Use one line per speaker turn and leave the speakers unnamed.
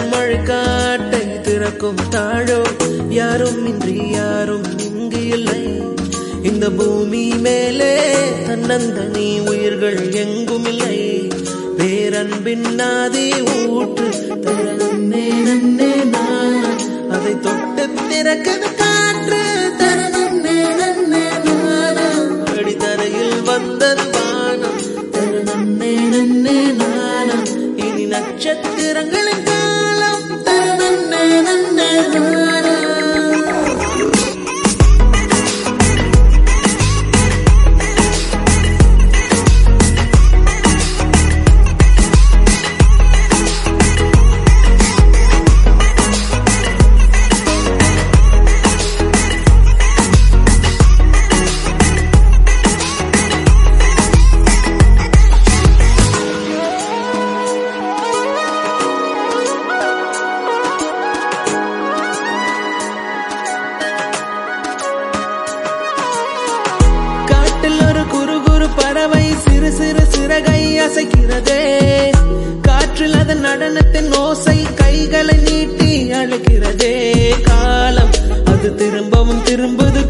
மழை காட்டை திறக்கும் தாழோ யாரும் இன்றி யாரும் இங்கு இல்லை இந்த பூமி மேலே தன்னந்தனி உயிர்கள் எங்கும் இல்லை பேரன்பின் நாதி ஊற்று தரனே நன்னே நான் அதை தொட்டு திறக்கது காற்று தரனே நன்னே நானும் அடித்தரையில் வந்தது வானம் தரனே நன்னே நானும் இனி நட்சத்திரங்களின் காலம் தரனே நன்னே நானும் காட்டில் ஒரு குறு குறு பறவை சிறு சிறு சிறகை அசைக்கிறதே காற்றில் அதன் நடனத்தின் ஓசை கைகளை நீட்டி அழுகிறதே காலம் அது திரும்பவும் திரும்புது